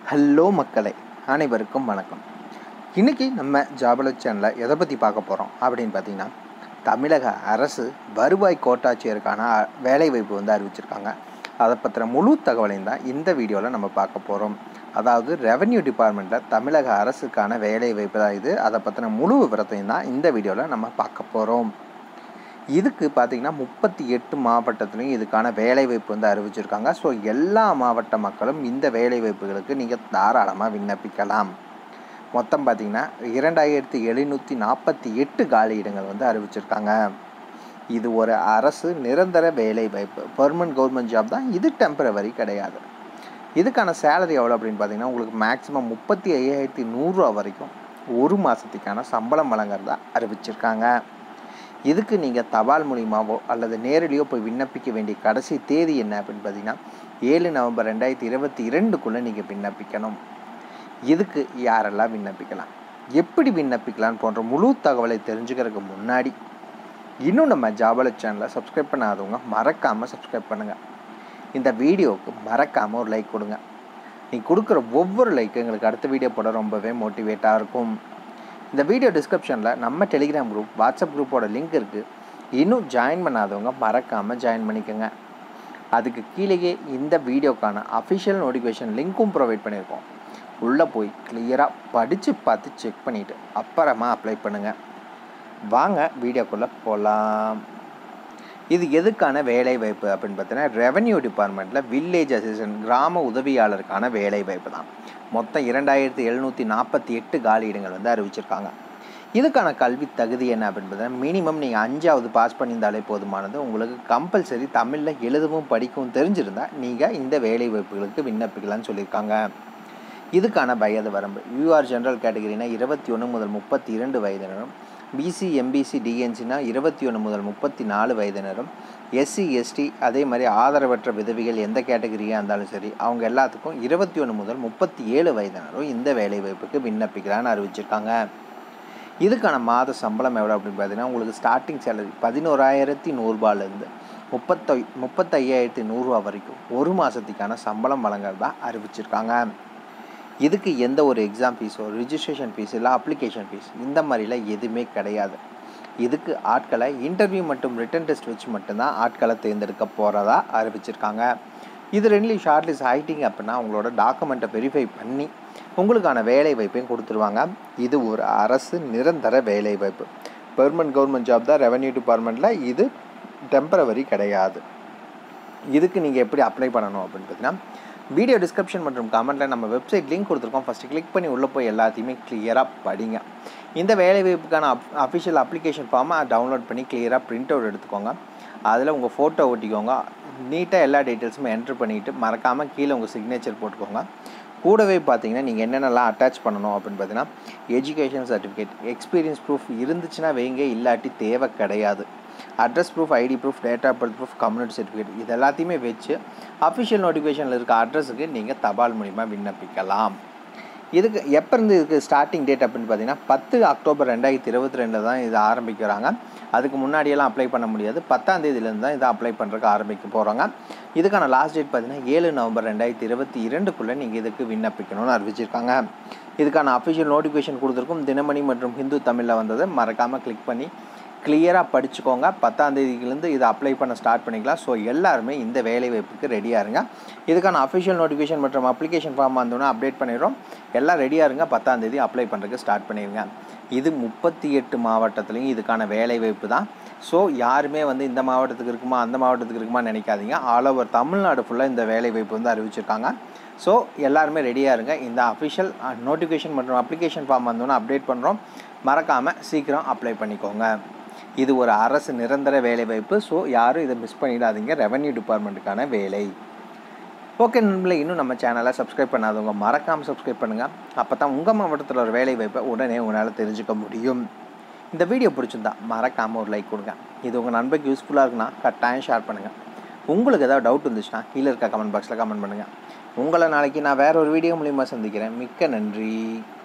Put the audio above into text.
hello மக்களை அனைவருக்கும் வணக்கம் இன்றைக்கி நம்ம ஜாபல சேனலில் எதை பற்றி பார்க்க போகிறோம் அப்படின்னு பார்த்தீங்கன்னா தமிழக அரசு வருவாய் கோட்டாட்சியருக்கான வேலைவாய்ப்பு வந்து அறிவிச்சிருக்காங்க அதை பற்றின முழு தகவலையும் தான் இந்த வீடியோவில் நம்ம பார்க்க போகிறோம் அதாவது ரெவென்யூ டிபார்ட்மெண்ட்டில் தமிழக அரசுக்கான வேலைவாய்ப்பு தான் இது அதை பற்றின முழு விவரத்தையும் தான் இந்த வீடியோவில் நம்ம பார்க்க போகிறோம் இதுக்கு பார்த்தீங்கன்னா முப்பத்தி எட்டு மாவட்டத்துலேயும் இதுக்கான வேலைவாய்ப்பு வந்து அறிவிச்சிருக்காங்க ஸோ எல்லா மாவட்ட மக்களும் இந்த வேலைவாய்ப்புகளுக்கு நீங்கள் தாராளமாக விண்ணப்பிக்கலாம் மொத்தம் பார்த்தீங்கன்னா இரண்டாயிரத்தி எழுநூற்றி நாற்பத்தி எட்டு காலி இடங்கள் வந்து அறிவிச்சிருக்காங்க இது ஒரு அரசு நிரந்தர வேலைவாய்ப்பு பெர்மனன்ட் கவர்மெண்ட் ஜாப் தான் இது டெம்பரவரி கிடையாது இதுக்கான சேலரி எவ்வளோ அப்படின்னு பார்த்தீங்கன்னா உங்களுக்கு மேக்ஸிமம் முப்பத்தி ஐயாயிரத்தி நூறுரூவா வரைக்கும் ஒரு மாதத்துக்கான சம்பளம் வழங்குறதா அறிவிச்சிருக்காங்க இதுக்கு நீங்கள் தபால் மூலியமாவோ அல்லது நேரடியோ போய் விண்ணப்பிக்க வேண்டிய கடைசி தேதி என்ன அப்படின்னு பார்த்தீங்கன்னா ஏழு நவம்பர் ரெண்டாயிரத்தி இருபத்தி இரண்டுக்குள்ளே நீங்கள் விண்ணப்பிக்கணும் இதுக்கு யாரெல்லாம் விண்ணப்பிக்கலாம் எப்படி விண்ணப்பிக்கலாம் போன்ற முழு தகவலை தெரிஞ்சுக்கிறதுக்கு முன்னாடி இன்னும் நம்ம ஜாபல சேனலை சப்ஸ்கிரைப் பண்ணாதவங்க மறக்காமல் சப்ஸ்கிரைப் பண்ணுங்கள் இந்த வீடியோவுக்கு மறக்காமல் ஒரு லைக் கொடுங்க நீ கொடுக்குற ஒவ்வொரு லைக்கும் எங்களுக்கு அடுத்த வீடியோ போட ரொம்பவே மோட்டிவேட்டாக இருக்கும் இந்த வீடியோ டிஸ்கிரிப்ஷனில் நம்ம டெலிகிராம் குரூப் வாட்ஸ்அப் குரூப்போட லிங்க் இருக்குது இன்னும் ஜாயின் பண்ணாதவங்க மறக்காமல் ஜாயின் பண்ணிக்கோங்க அதுக்கு கீழேயே இந்த வீடியோக்கான அஃபிஷியல் நோட்டிஃபிகேஷன் லிங்க்கும் ப்ரொவைட் பண்ணியிருக்கோம் உள்ளே போய் கிளியராக படித்து பார்த்து செக் பண்ணிவிட்டு அப்புறமா அப்ளை பண்ணுங்கள் வாங்க வீடியோக்குள்ளே போகலாம் இது எதுக்கான வேலை வாய்ப்பு அப்படின்னு பார்த்தீங்கன்னா ரெவென்யூ டிபார்ட்மெண்ட்டில் வில்லேஜ் அசிஸ்டன்ட் கிராம உதவியாளருக்கான வேலை வாய்ப்பு தான் மொத்தம் இரண்டாயிரத்தி எழுநூற்றி நாற்பத்தி எட்டு காலி இடங்கள் வந்து அறிவிச்சிருக்காங்க இதுக்கான கல்வி தகுதி என்ன அப்படின்னு பார்த்தீங்கன்னா மினிமம் நீங்கள் அஞ்சாவது பாஸ் பண்ணியிருந்தாலே போதுமானது உங்களுக்கு கம்பல்சரி தமிழில் எழுதவும் படிக்கவும் தெரிஞ்சிருந்தால் நீங்கள் இந்த வேலை வாய்ப்புகளுக்கு விண்ணப்பிக்கலாம்னு சொல்லியிருக்காங்க இதுக்கான வயது வரம்பு யூஆர் ஜென்ரல் கேட்டகரினா இருபத்தி ஒன்று முதல் முப்பத்தி இரண்டு வயதினரும் பிசி எம்பிசி டிஎன்சினா இருபத்தி ஒன்று முதல் முப்பத்தி நாலு வயதினரும் எஸ்சி எஸ்டி அதே மாதிரி ஆதரவற்ற விதவிகள் எந்த கேட்டகரியாக இருந்தாலும் சரி அவங்க எல்லாத்துக்கும் இருபத்தி ஒன்று முதல் முப்பத்தி ஏழு வயதினரும் இந்த வேலைவாய்ப்புக்கு விண்ணப்பிக்கலான்னு அறிவிச்சிருக்காங்க இதுக்கான மாத சம்பளம் எவ்வளோ அப்படின்னு பார்த்தீங்கன்னா உங்களுக்கு ஸ்டார்டிங் சேலரி பதினோராயிரத்தி நூறுரூபாலேருந்து முப்பத்தை முப்பத்தையாயிரத்தி நூறுரூவா வரைக்கும் ஒரு மாதத்துக்கான சம்பளம் வழங்குறதா அறிவிச்சிருக்காங்க இதுக்கு எந்த ஒரு எக்ஸாம் ஃபீஸோ ரிஜிஸ்ட்ரேஷன் ஃபீஸ் இல்லை அப்ளிகேஷன் ஃபீஸ் இந்த மாதிரிலாம் எதுவுமே கிடையாது இதுக்கு ஆட்களை இன்டர்வியூ மற்றும் ரிட்டன் டெஸ்ட் வச்சு மட்டும்தான் ஆட்களை தேர்ந்தெடுக்க போகிறதா அறிவிச்சிருக்காங்க இது ரெண்டுலேயும் ஷார்ட் லிஸ்ட் ஆகிட்டிங்க அப்படின்னா உங்களோட டாக்குமெண்ட்டை வெரிஃபை பண்ணி உங்களுக்கான வேலை வாய்ப்பையும் கொடுத்துருவாங்க இது ஒரு அரசு நிரந்தர வேலை வாய்ப்பு பெர்மனன்ட் கவர்மெண்ட் ஜாப் தான் ரெவன்யூ டிபார்ட்மெண்ட்டில் இது டெம்பரவரி கிடையாது இதுக்கு நீங்கள் எப்படி அப்ளை பண்ணணும் அப்படின்னு பார்த்தீங்கன்னா வீடியோ டிஸ்கிரிப்ஷன் மற்றும் கமெண்ட்டில் நம்ம வெப்சைட் லிங்க் கொடுத்துருக்கோம் ஃபஸ்ட்டு கிளிக் பண்ணி உள்ளே போய் எல்லாத்தையுமே கிளியராக படிங்க இந்த வேலைவாய்ப்புக்கான அப் அஃபிஷியல் அப்ளிகேஷன் ஃபார்மை டவுன்லோட் பண்ணி கிளியராக பிரிண்ட் அவுட் எடுத்துக்கோங்க அதில் உங்கள் ஃபோட்டோ ஒட்டிக்கோங்க நீட்டாக எல்லா டீட்டெயில்ஸுமே என்ட்ரு பண்ணிவிட்டு மறக்காமல் கீழே உங்கள் சிக்னேச்சர் போட்டுக்கோங்க கூடவே பார்த்தீங்கன்னா நீங்கள் என்னென்னலாம் அட்டாச் பண்ணணும் அப்படின்னு பார்த்தீங்கன்னா எஜுகேஷன் சர்டிஃபிகேட் எக்ஸ்பீரியன்ஸ் ப்ரூஃப் இருந்துச்சுன்னா வைங்க இல்லாட்டி தேவை கிடையாது address proof ID proof date of birth proof community certificate இது எல்லாத்தையுமே வச்சு அஃபிஷியல் நோட்டிஃபிகேஷனில் இருக்க அட்ரஸுக்கு நீங்கள் தபால் மூலிமா விண்ணப்பிக்கலாம் இதுக்கு எப்போ இருந்து இதுக்கு ஸ்டார்டிங் டேட் அப்படின்னு பார்த்தீங்கன்னா பத்து அக்டோபர் ரெண்டாயிரத்தி இருபத்தி ரெண்டில் தான் இது ஆரம்பிக்கிறாங்க அதுக்கு முன்னாடியெல்லாம் அப்ளை பண்ண முடியாது பத்தாம் தேதியிலேருந்து தான் இதை அப்ளை பண்ணுறதுக்கு ஆரம்பிக்க போகிறாங்க இதுக்கான லாஸ்ட் டேட் பார்த்தீங்கன்னா ஏழு நவம்பர் ரெண்டாயிரத்தி இருபத்தி இரண்டுக்குள்ளே நீங்கள் இதுக்கு விண்ணப்பிக்கணும்னு அறிவிச்சிருக்காங்க இதுக்கான அஃபிஷியல் நோட்டிஃபிகேஷன் கொடுத்துருக்கும் தினமணி மற்றும் ஹிந்து தமிழில் வந்ததை மறக்காமல் கிளிக் பண்ணி கிளியராக படிச்சுக்கோங்க பத்தாம் தேதியிலேருந்து இதை அப்ளை பண்ண ஸ்டார்ட் பண்ணிக்கலாம் ஸோ எல்லாருமே இந்த வேலைவாய்ப்புக்கு ரெடியாக இருங்க இதுக்கான அஃபிஷியல் நோட்டிஃபிகேஷன் மற்றும் அப்ளிகேஷன் ஃபார்ம் வந்தோன்னா அப்டேட் பண்ணிடுறோம் எல்லாம் ரெடியாக இருங்க பத்தாம் தேதி அப்ளை பண்ணுறதுக்கு ஸ்டார்ட் பண்ணிடுங்க இது முப்பத்தி எட்டு மாவட்டத்துலேயும் இதுக்கான வேலைவாய்ப்பு தான் ஸோ யாருமே வந்து இந்த மாவட்டத்துக்கு இருக்குமா அந்த மாவட்டத்துக்கு இருக்குமா நினைக்காதீங்க ஆல் ஓவர் தமிழ்நாடு ஃபுல்லாக இந்த வேலைவாய்ப்பு வந்து அறிவிச்சிருக்காங்க ஸோ எல்லாருமே ரெடியாக இருங்க இந்த அஃபிஷியல் நோட்டிஃபிகேஷன் மற்றும் அப்ளிகேஷன் ஃபார்ம் வந்தோன்னா அப்டேட் பண்ணுறோம் மறக்காமல் சீக்கிரம் அப்ளை பண்ணிக்கோங்க இது ஒரு அரசு நிரந்தர வேலைவாய்ப்பு ஸோ யாரும் இதை மிஸ் பண்ணிடாதீங்க ரெவன்யூ டிபார்ட்மெண்ட்டுக்கான வேலை ஓகே நண்பர்களே இன்னும் நம்ம சேனலை சப்ஸ்கிரைப் பண்ணாதவங்க மறக்காமல் சப்ஸ்கிரைப் பண்ணுங்கள் அப்போ தான் உங்கள் மாவட்டத்தில் ஒரு வேலை வாய்ப்பை உடனே உங்களால் தெரிஞ்சுக்க முடியும் இந்த வீடியோ பிடிச்சிருந்தா மறக்காமல் ஒரு லைக் கொடுங்க இது உங்கள் நண்பருக்கு யூஸ்ஃபுல்லாக இருக்குன்னா கட்டாயம் ஷேர் பண்ணுங்கள் உங்களுக்கு ஏதாவது டவுட் இருந்துச்சுன்னா கீழே இருக்க கமெண்ட் பாக்ஸில் கமெண்ட் பண்ணுங்கள் உங்களை நாளைக்கு நான் வேறு ஒரு வீடியோ மூலிமா சந்திக்கிறேன் மிக்க நன்றி